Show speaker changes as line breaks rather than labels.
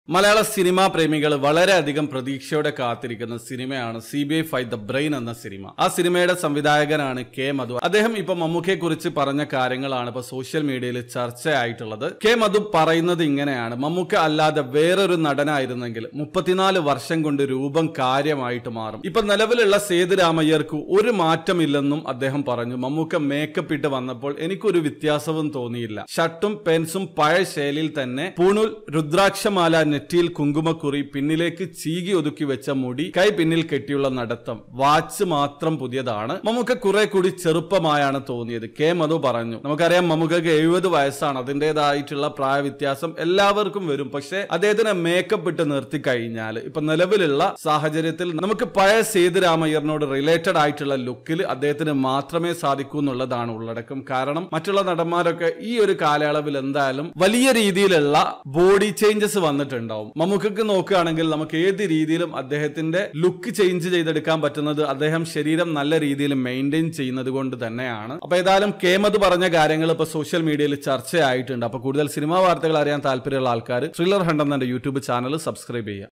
മലയാള സിനിമാ പ്രേമികൾ വളരെയധികം പ്രതീക്ഷയോടെ കാത്തിരിക്കുന്ന സിനിമയാണ് C B I five the brain എന്ന സിനിമ ആ സിനിമയുടെ സംവിധായകനാണ് കെ മധു അദ്ദേഹം ഇപ്പൊ മമ്മൂക്കയെ കുറിച്ച് പറഞ്ഞ കാര്യങ്ങളാണ് ഇപ്പൊ സോഷ്യൽ മീഡിയയിൽ ചർച്ചയായിട്ടുള്ളത് കെ മധു പറയുന്നത് ഇങ്ങനെയാണ് മമ്മൂക്ക അല്ലാതെ വേറൊരു നടനായിരുന്നെങ്കിൽ മുപ്പത്തിനാല് വർഷം കൊണ്ട് രൂപം കാര്യമായിട്ട് മാറും ഇപ്പൊ നിലവിലുള്ള സേതുരാമയ്യർക്ക് ഒരു മാറ്റമില്ലെന്നും അദ്ദേഹം പറഞ്ഞു മമ്മൂക്ക മേക്കപ്പ് ഇട്ട് വന്നപ്പോൾ എനിക്കൊരു വ്യത്യാസവും തോന്നിയില്ല ഷർട്ടും പെൻസും പഴയ ശൈലിയിൽ തന്നെ പൂണൂൽ രുദ്രാക്ഷമാല നെറ്റിയിൽ കുങ്കുമക്കുറി പിന്നിലേക്ക് ചീകി ഒതുക്കി വെച്ച മുടി കൈ പിന്നിൽ കെട്ടിയുള്ള നടത്തം വാച്ച് മാത്രം പുതിയതാണ് മമ്മൂക്ക കുറെ കൂടി ചെറുപ്പമായാണ് തോന്നിയത് കെ മധു പറഞ്ഞു നമുക്കറിയാം മമ്മൂക്കക്ക് എഴുപത് വയസ്സാണ് അതിൻ്റെതായിട്ടുള്ള പ്രായ വ്യത്യാസം എല്ലാവർക്കും വരും പക്ഷെ അദ്ദേഹത്തിന് മേക്കപ്പ് ഇട്ട് നിർത്തി കഴിഞ്ഞാൽ ഇപ്പൊ നിലവിലുള്ള സാഹചര്യത്തിൽ നമുക്ക് പഴയ സേതുരാമയ്യറിനോട് റിലേറ്റഡ് ആയിട്ടുള്ള ലുക്കിൽ അദ്ദേഹത്തിന് മാത്രമേ സാധിക്കൂ എന്നുള്ളതാണ് ഉള്ളടക്കം കാരണം മറ്റുള്ള നടന്മാരൊക്കെ ഈ ഒരു കാലയളവിൽ എന്തായാലും വലിയ രീതിയിലുള്ള ബോഡി ചേഞ്ചസ് വന്നിട്ടുണ്ടാവും മമ്മൂക്കക്ക് നോക്കുകയാണെങ്കിൽ നമുക്ക് ഏത് രീതിയിലും അദ്ദേഹത്തിന്റെ ലുക്ക് ചേഞ്ച് ചെയ്തെടുക്കാൻ പറ്റുന്നത് അദ്ദേഹം ശരീരം നല്ല രീതിയിൽ മെയിൻറ്റെയിൻ ചെയ്യുന്നത് കൊണ്ട് തന്നെയാണ് അപ്പൊ ഏതായാലും കേമത് പറഞ്ഞ കാര്യങ്ങൾ ഇപ്പൊ സോഷ്യൽ മീഡിയയിൽ ചർച്ചയായിട്ടുണ്ട് അപ്പൊ കൂടുതൽ സിനിമാ വാർത്തകൾ അറിയാൻ താല്പര്യമുള്ള ആൾക്കാർ ത്രില്ലർ ഹണ്ട് എന്ന യൂട്യൂബ് ചാനൽ സബ്സ്ക്രൈബ് ചെയ്യുക